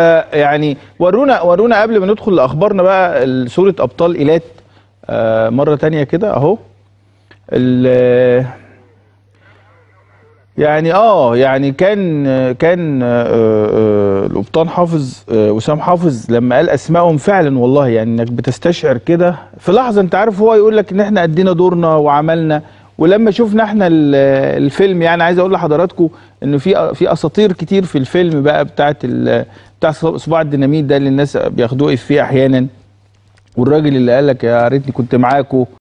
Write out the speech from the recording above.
يعني ورونا ورونا قبل ما ندخل لاخبارنا بقى ال- صوره ابطال ايلات آه، مره تانية كده اهو ال- يعني اه يعني كان كان آه، آه، القبطان حافظ آه، وسام حافظ لما قال اسمائهم فعلا والله يعني انك بتستشعر كده في لحظه انت عارف هو يقول لك ان احنا ادينا دورنا وعملنا ولما شفنا احنا ال- الفيلم يعني عايز اقول لحضراتكم انه في في اساطير كتير في الفيلم بقى بتاعت ال- بتاع صباع الديناميت ده اللي الناس بياخدوه فيه احيانا والراجل اللي قال لك يا ريتني كنت معاكم